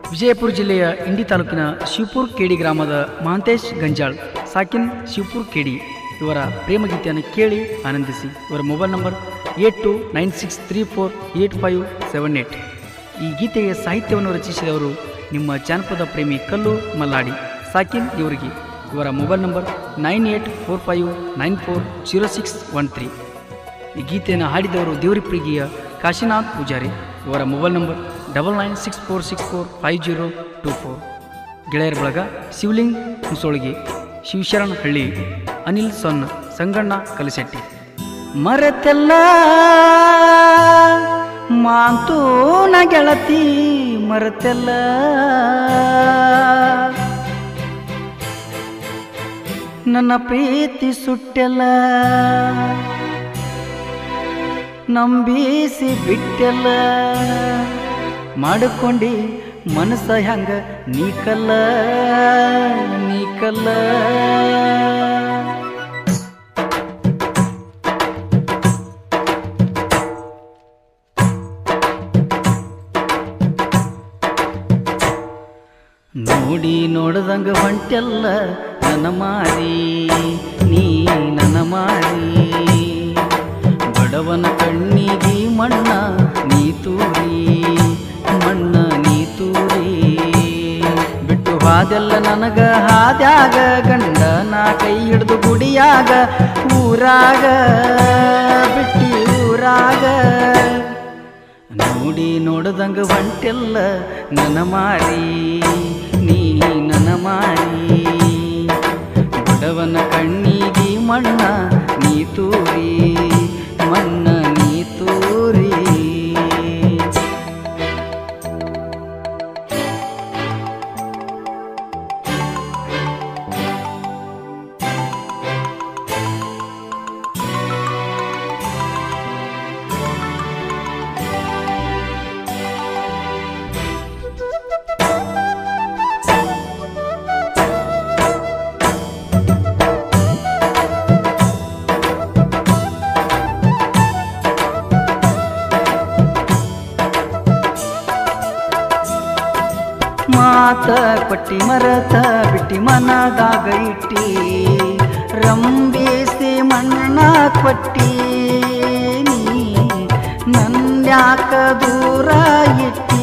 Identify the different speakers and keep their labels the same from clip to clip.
Speaker 1: ವಿಜಯಪುರ ಜಿಲ್ಲೆಯ ಇಂಡಿ ತಾಲೂಕಿನ ಶಿವಪುರ್ ಕೇಡಿ ಗ್ರಾಮದ ಮಹಾಂತೇಶ್ ಗಂಜಾಳ್ ಸಾಕಿನ್ ಶಿವಪುರ್ ಕೇಡಿ ಇವರ ಪ್ರೇಮ ಗೀತೆಯನ್ನು ಕೇಳಿ ಆನಂದಿಸಿ ಇವರ mobile number eight two nine six three four eight five seven eight ಈ ಗೀತೆಗೆ ಸಾಹಿತ್ಯವನ್ನು ರಚಿಸಿದವರು ನಿಮ್ಮ ಜಾನಪದ ಪ್ರೇಮಿ ಕಲ್ಲು ಮಲ್ಲಾಡಿ ಸಾಕಿನ್ ಇವರಿಗೆ ಇವರ mobile number nine eight four five nine four zero six one three ಈ ಗೀತೆಯನ್ನು ಹಾಡಿದವರು ದೇವರಿಪ್ರಿಗಿಯ ಕಾಶಿನಾಥ್ ಪೂಜಾರಿ ಇವರ mobile number double nine six four six four five zero two four ಗೆಳೆಯರ ಬಳಗ ಶಿವಲಿಂಗ್ ಮುಸೋಳಿಗೆ ಶಿವಶರಣ್ ಹಳ್ಳಿ ಅನಿಲ್ ಸೊನ್ನ ಸಂಗಣ್ಣ ಕಲಸೆಟ್ಟಿ ಮರೆತೆಲ್ಲ ಮಾಂತೂನ ಗೆಳತಿ ಮರೆತೆಲ್ಲ ನನ್ನ ಪ್ರೀತಿ ಸುಟ್ಟೆಲ್ಲ ನಂಬಿಸಿ ಬಿಟ್ಟೆಲ್ಲ ಮಾಡಿಕೊಂಡಿ ಮನಸ್ಸ ಹೆಂಗ ನೀ ಕಲ್ಲ ನೀ ಕಲ್ಲ ನೋಡಿ ನೋಡ್ದಂಗ ಹೊಂಟೆಲ್ಲ ನನ್ನ ಮಾರಿ ನೀ ನನ್ನ ಮಾರಿ ಬಡವನ ಕಣ್ಣಿಗೆ ಮಣ್ಣ ನೀ ತೂರಿ ಮಣ್ಣ ನೀ ತೂರಿ ಬಿಟ್ಟು ಹಾದೆಲ್ಲ ನನಗ ಹಾದ್ಯಾಗ ಗಂಡನ ಕೈ ಹಿಡ್ದು ಗುಡಿಯಾಗ ಊರಾಗ ಬಿಟ್ಟಿ ಊರಾಗ ನೋಡಿ ನೋಡ್ದಂಗ ಹೊಂಟೆಲ್ಲ ನನ್ನ ಮಾರಿ ನೀ ನನ್ನ ಮಾರಿ ಬಡವನ ಕಣ್ಣಿಗೆ ಮಣ್ಣ ನೀ ತೂರಿ ಮಣ್ಣ ನೀ ತೂರಿ ಮಾತ ಕೊಟ್ಟಿ ಮರತ ಬಿಟ್ಟಿ ಮನದಾಗ ಇಟ್ಟಿ ರಂಬೇಸಿ ಮಣ್ಣ ಕೊಟ್ಟಿ ನೀ ನನ್ಯಾಕ ದೂರ ಇಟ್ಟಿ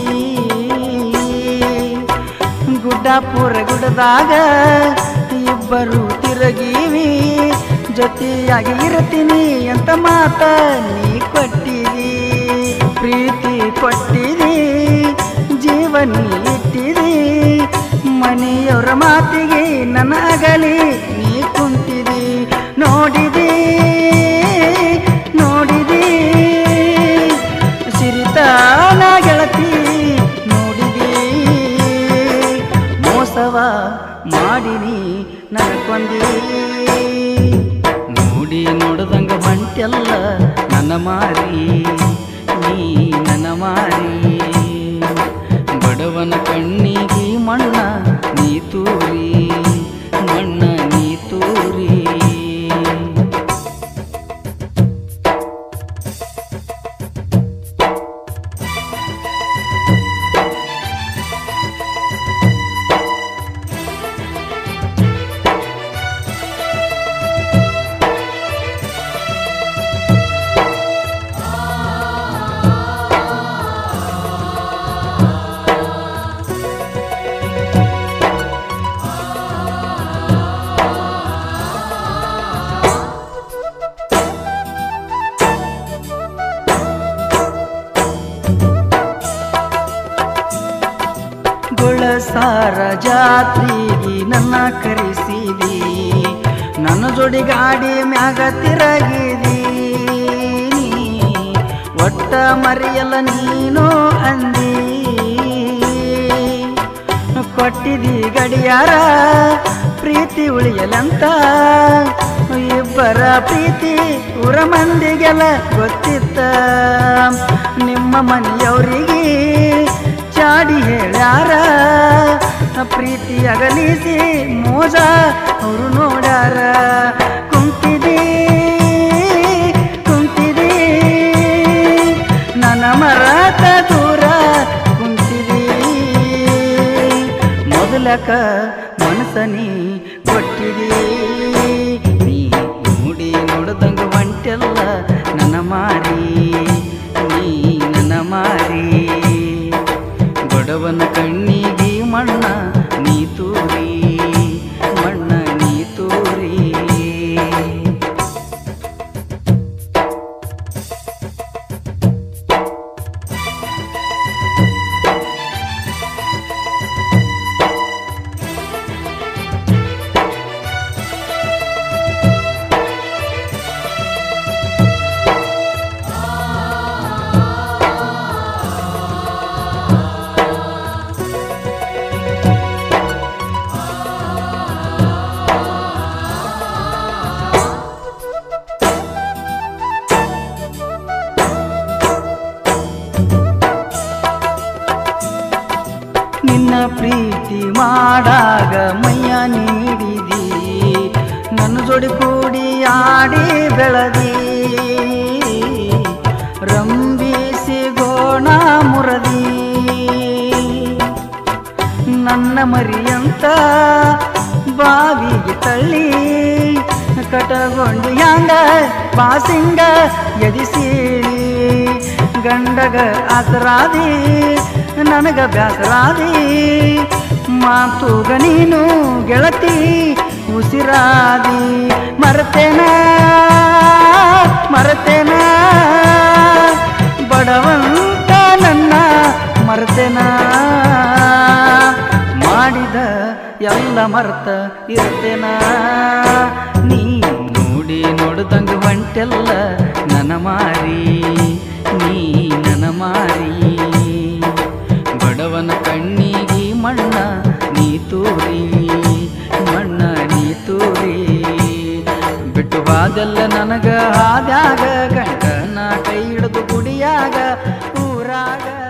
Speaker 1: ಗುಡ್ಡಾಪುರ ಗುಡ್ಡದಾಗ ಇಬ್ಬರು ತಿರುಗೀವಿ ಜೊತೆಯಾಗಿ ಇರ್ತೀನಿ ಅಂತ ಮಾತ ನೀ ಕೊಟ್ಟಿದಿ ಪ್ರೀತಿ ಕೊಟ್ಟಿದಿ ಜೀವನಿ ಇಟ್ಟಿದಿ ಮನೆಯವರ ಮಾತಿಗೆ ನನ್ನ ಅಗಲಿ ನೀ ಕುಂತಿದಿ ನೋಡಿದಿ ನೋಡಿದಿ ಸಿರಿತಾನ ಗೆಳತಿ ನೋಡಿದಿ ಮೋಸವ ಮಾಡಿನಿ ನಡ್ಕೊಂಡಿ ನೋಡಿ ನೋಡ್ದಂಗ ಹೊಂಟೆಲ್ಲ ನನ್ನ ಮಾರಿ ನೀ ನನ್ನ ಮಾರಿ ಬಡವನ ಕಣ್ಣಿಗೆ ಮಣ್ಣ ನೀ ತೂರಿ ಮಣ್ಣ ನೀ ತೂರಿ ಗೊಳಸಾರ ಜಾತ್ರೆಗೆ ನನ್ನ ಕರೆಸಿದಿ ನನ್ನ ಜೋಡಿ ಗಾಡಿ ಮ್ಯಾಗ ತಿರಗಿದಿ ನೀ. ಒಟ್ಟ ಮರೆಯಲ್ಲ ನೀನು ಅಂದಿ ಕೊಟ್ಟಿದಿ ಗಡಿಯಾರ ಪ್ರೀತಿ ಉಳಿಯಲಂತ ಇಬ್ಬರ ಪ್ರೀತಿ ಊರ ಮಂದಿಗೆಲ್ಲ ಗೊತ್ತಿತ್ತ ನಿಮ್ಮ ಮನೆಯವರಿಗೆ ಚಾಡಿ ಹೇಳ್ಯಾರ ಪ್ರೀತಿ ಅಗಲಿಸಿ ಮೋಜ ಅವರು ನೋಡ್ಯಾರ ಕುಂತಿದಿ ಕುಂತಿದಿ ನನ್ನ ಮರತ ದೂರ ಕುಂತಿದಿ ಓದಲಕ ಮನಸನಿ ಕೊಟ್ಟಿದಿ ನೀ ನೋಡಿ ನೋಡ್ದಂಗ ಒಂಟೆಲ್ಲ ನನ್ನ ಮಾರಿ ನೀ ನನ್ನ ಮಾರಿ ಬಡವನ ಕಣ್ಣಿಗೆ ಮಣ್ಣ ನೀ ತೂರಿ ಮಣ್ಣ ನೀ ತೂರಿ ನಿನ್ನ ಪ್ರೀತಿ ಮಾಡಾಗ ಮೈಯ ನೀಡಿದಿ ನನ್ನ ಜೋಡಿ ಕೂಡಿ ಆಡಿ ಬೆಳದಿ ರಂಬಿಸಿ ಗೋಣ ಮುರದಿ ನನ್ನ ಮರಿಯಂತ ಬಾವಿಗೆ ತಳ್ಳಿ ಕಟಗೊಂಡು ಯಾಂಗ ಬಾಸಿಂಗ ಎದಿಸೀಳಿ ಗಂಡಗ ಆಸರಾದಿ ನನಗ ಬ್ಯಾಸರಾದಿ ಮಾತುಗ ನೀನು ಗೆಳತಿ ಉಸಿರಾದಿ ಮರತೇನ ಮರತೇನ ಬಡವಂತ ನನ್ನ ಮರತೇನ ಮಾಡಿದ ಎಲ್ಲ ಮರ್ತ ಇರ್ತೇನ ನೀ ನೋಡಿ ನೋಡ್ದಂಗ ಹೊಂಟೆಲ್ಲ ನನ್ನ ಮಾರಿ ನೀ ನನ್ನ ಮಾರಿ ಬಡವನ ಕಣ್ಣಿಗೆ ಮಣ್ಣ ನೀ ತೂರಿ ಮಣ್ಣ ನೀ ತೂರಿ ಬಿಟ್ಟು ಬಾದೆಲ್ಲ ನನಗ ಹಾದ್ಯಾಗ ಗಂಟನ ಕೈ ಹಿಡಿದು ಗುಡಿಯಾಗ ಊರಾಗ